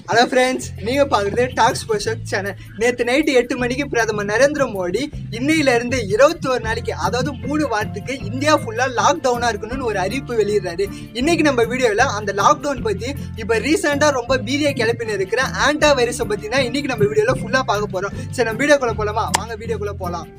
hello friends நீங்க பாக்குறது டாக்ஸ் பர்சக் சேனல் நேத்து நைட்டு எட்டு மணிக்கு பிரதமர் நரேந்திர மோடி இன்னையில இருந்து இருபத்தி ஒரு நாளைக்கு அதாவது மூணு வாரத்துக்கு இந்தியா ஃபுல்லா லாக் டவுனா இருக்கணும்னு ஒரு அறிவிப்பு வெளியிடுறாரு இன்னைக்கு நம்ம வீடியோல அந்த லாக்டவுன் பத்தி இப்ப ரீசெண்டா ரொம்ப பீதியை கிளப்பின்னு இருக்கிற ஆன்டா வைரஸை பத்தி தான் இன்னைக்கு நம்ம வீடியோல ஃபுல்லா பார்க்க போறோம் சரி நம்ம வீடியோக்குள்ள போலாமா வாங்க வீடியோக்குள்ள போலாம்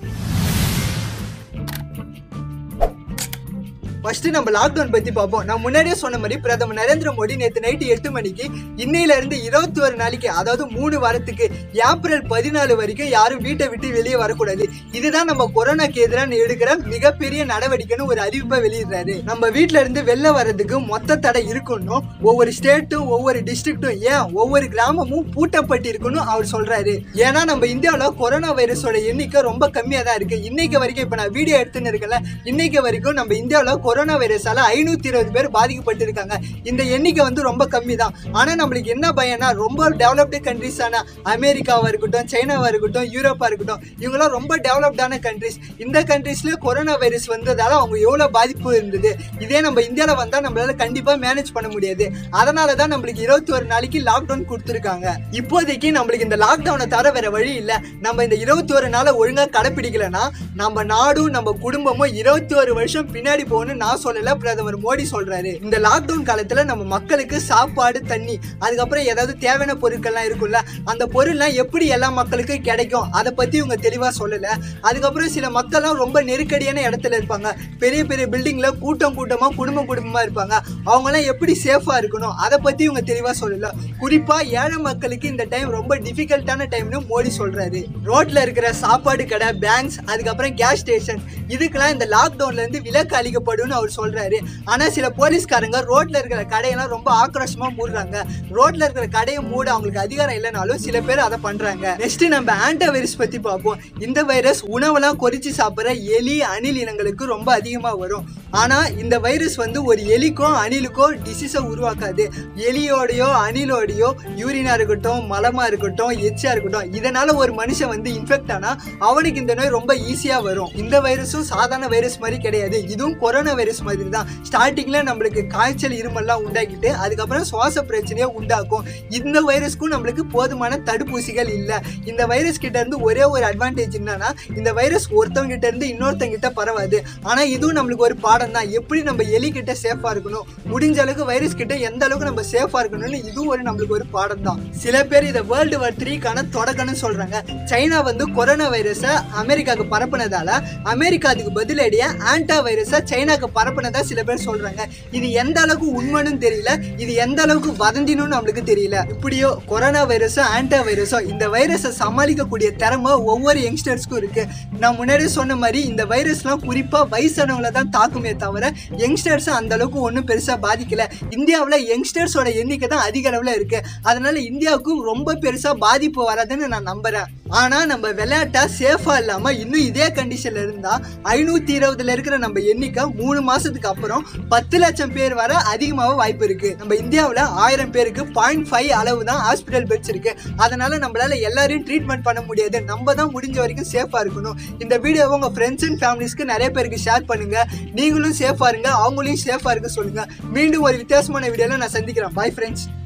ஃபர்ஸ்ட் நம்ம லாக்டவுன் பத்தி பார்ப்போம் நான் முன்னாடியே சொன்ன மாதிரி பிரதமர் நரேந்திர மோடி நேற்று நைட்டு எட்டு மணிக்கு இன்னையில இருந்து இருபத்தி ஒரு நாளைக்கு அதாவது மூணு வாரத்துக்கு ஏப்ரல் பதினாலு வரைக்கும் யாரும் வீட்டை விட்டு வெளியே வரக்கூடாது இதுதான் நம்ம கொரோனாக்கு எதிராக எடுக்கிற மிகப்பெரிய நடவடிக்கைன்னு ஒரு அறிவிப்பை வெளியிடுறாரு நம்ம வீட்ல இருந்து வெளில வர்றதுக்கு மொத்த தடை இருக்கணும் ஒவ்வொரு ஸ்டேட்டும் ஒவ்வொரு டிஸ்ட்ரிக்ட்டும் ஏன் ஒவ்வொரு கிராமமும் பூட்டப்பட்டு இருக்கணும் அவர் சொல்றாரு ஏன்னா நம்ம இந்தியாவில் கொரோனா வைரஸோட எண்ணிக்கை ரொம்ப கம்மியாக தான் இருக்கு இன்னைக்கு வரைக்கும் இப்போ நான் வீடியோ எடுத்துன்னு இருக்கல இன்னைக்கு வரைக்கும் நம்ம இந்தியாவில் கொரோனா வைரஸால ஐநூத்தி இருபது பேர் பாதிக்கப்பட்டிருக்காங்க இந்த எண்ணிக்கை வந்து ரொம்ப கம்மி தான் ஆனா நம்மளுக்கு என்ன பயம்னா ரொம்ப டெவலப்டு கண்ட்ரிஸான அமெரிக்காவா இருக்கட்டும் சைனாவா இருக்கட்டும் யூரோப்பா இருக்கட்டும் இவங்களாம் ரொம்ப டெவலப்டான கண்ட்ரிஸ் இந்த கண்ட்ரிஸ்ல கொரோனா வைரஸ் வந்ததால அவங்க எவ்வளவு பாதிப்பு இருந்தது இதே நம்ம இந்தியால வந்தா நம்மளால கண்டிப்பா மேனேஜ் பண்ண முடியாது அதனால தான் நம்மளுக்கு இருபத்தி ஒரு நாளைக்கு லாக்டவுன் கொடுத்துருக்காங்க இப்போதைக்கு நம்மளுக்கு இந்த லாக்டவுனை தவிர வேற வழி இல்ல நம்ம இந்த இருபத்தி ஒரு நாளை ஒழுங்கா கடைப்பிடிக்கலன்னா நம்ம நாடும் நம்ம குடும்பமும் இருபத்தி ஒரு வருஷம் பின்னாடி போகணும்னு நான் சொல்லல பிரதமர் மோடி சொல்றாரு இந்த லாக்டவுன் காலத்துல நம்ம மக்களுக்கு சாப்பாடு தண்ணி அதுக்கப்புறம் ஏதாவது தேவையான பொருட்கள்லாம் இருக்கும்ல அந்த பொருள்லாம் எப்படி எல்லா மக்களுக்கும் கிடைக்கும் அதை பத்தி இவங்க தெளிவா சொல்லல அதுக்கப்புறம் சில மக்கள்லாம் ரொம்ப நெருக்கடியான இடத்துல இருப்பாங்க பெரிய பெரிய பில்டிங்ல கூட்டம் கூட்டமா குடும்பம் குடும்பமா இருப்பாங்க அவங்கெல்லாம் எப்படி சேஃபா இருக்கணும் அதை பத்தி இவங்க தெளிவா சொல்லல குறிப்பா ஏழை மக்களுக்கு இந்த டைம் ரொம்ப டிஃபிகல்ட்டான டைம்னு மோடி சொல்றாரு ரோட்ல இருக்கிற சாப்பாடு கடை பேங்க்ஸ் அதுக்கப்புறம் கேஸ் ஸ்டேஷன் இதுக்கெல்லாம் இந்த லாக்டவுன்ல இருந்து விலக்கு அளிக்கப்படும்னு அவர் சொல்றாரு ஆனா சில போலீஸ்காரங்க ரோட்ல இருக்கிற கடையெல்லாம் ரொம்ப ஆக்ரோஷமா மூடுறாங்க ரோட்ல இருக்கிற கடையை மூட அவங்களுக்கு அதிகாரம் இல்லைனாலும் சில பேர் அதை பண்றாங்க நெக்ஸ்ட் நம்ம ஆன்டா வைரஸ் பத்தி பார்ப்போம் இந்த வைரஸ் உணவெல்லாம் கொறிச்சு சாப்பிட்ற எலி அணில் இனங்களுக்கு ரொம்ப அதிகமா வரும் ஆனா இந்த வைரஸ் வந்து ஒரு எலிக்கோ அணிலுக்கோ டிசீஸை உருவாக்காது எலியோடையோ அணிலோடையோ யூரினா இருக்கட்டும் மலமா இருக்கட்டும் எச்சா இருக்கட்டும் இதனால ஒரு மனுஷன் வந்து இன்ஃபெக்ட் ஆனா அவனுக்கு இந்த நோய் ரொம்ப ஈஸியா வரும் இந்த வைரஸும் சாதாரண வைரஸ் மாதிரி கிடையாது இதுவும் கொரோனா வைரஸ் மாதிரி தான் ஸ்டார்டிங்ல நம்மளுக்கு காய்ச்சல் இருமல்லாம் உண்டாக்கிட்டு அதுக்கப்புறம் சுவாச பிரச்சனையை உண்டாக்கும் இந்த வைரஸ்க்கும் நம்மளுக்கு போதுமான தடுப்பூசிகள் இல்லை இந்த வைரஸ் கிட்ட இருந்து ஒரே ஒரு அட்வான்டேஜ் என்னன்னா இந்த வைரஸ் ஒருத்தவங்க கிட்ட இருந்து இன்னொருத்தவங்க கிட்ட பரவாது ஆனா இதுவும் நம்மளுக்கு ஒரு பாடம் தான் எப்படி நம்ம எலி கிட்ட சேஃபா இருக்கணும் முடிஞ்ச அளவுக்கு வைரஸ் கிட்ட எந்த அளவுக்கு நம்ம சேஃபா இருக்கணும்னு இதுவும் ஒரு நம்மளுக்கு ஒரு பாடம் தான் சில பேர் இதை வேர்ல்டு வார் த்ரீக்கான தொடக்கம்னு சொல்றாங்க சைனா வந்து கொரோனா வைரஸை அமெரிக்காவுக்கு பரப்புனதால அமெரிக்கா அதுக்கு பதிலடியா ஆன்டா வைரஸை சைனாக்கு பரப்புனதா சில பேர் சொல்றாங்க இது எந்த அளவுக்கு உண்மைன்னு தெரியல இது எந்த அளவுக்கு வதந்தினும் நம்மளுக்கு தெரியல இப்படியோ கொரோனா வைரஸோ ஆன்டா வைரஸோ இந்த வைரஸை சமாளிக்கக்கூடிய திறமை ஒவ்வொரு யங்ஸ்டர்ஸ்க்கும் இருக்கு நான் முன்னாடி சொன்ன மாதிரி இந்த வைரஸ்லாம் குறிப்பா வயசானவங்கள தான் தாக்குமே தவிர யங்ஸ்டர்ஸ் அந்த அளவுக்கு ஒன்றும் பெருசா பாதிக்கல இந்தியாவில் யங்ஸ்டர்ஸோட எண்ணிக்கை தான் அதிக அளவில் இருக்கு அதனால இந்தியாவுக்கும் ரொம்ப பெருசா பாதிப்பு வராதுன்னு நான் நம்புறேன் ஆனா நம்ம விளையாட்டா சேஃபா இல்லாம இன்னும் இதே கண்டிஷன்ல இருந்தா ஐநூத்தி இருபதுல இருக்கிற நம்ம எண்ணிக்கை மூணு மாசத்துக்கு அப்புறம் பத்து லட்சம் பேர் வர அதிகமாக வாய்ப்பு இருக்கு நம்ம இந்தியாவில் ஆயிரம் பேருக்கு பாயிண்ட் ஃபைவ் அளவு தான் ஹாஸ்பிட்டல் பெட்ஸ் இருக்கு அதனால நம்மளால எல்லாரையும் ட்ரீட்மெண்ட் பண்ண முடியாது நம்ம தான் முடிஞ்ச வரைக்கும் சேஃபா இருக்கணும் இந்த வீடியோவை உங்க ஃப்ரெண்ட்ஸ் அண்ட் ஃபேமிலிஸ்க்கு நிறைய பேருக்கு ஷேர் பண்ணுங்க நீங்களும் சேஃபா இருங்க அவங்களையும் சேஃபா இருக்க சொல்லுங்க மீண்டும் ஒரு வித்தியாசமான வீடியோல நான் சந்திக்கிறேன் பாய் ஃப்ரெண்ட்ஸ்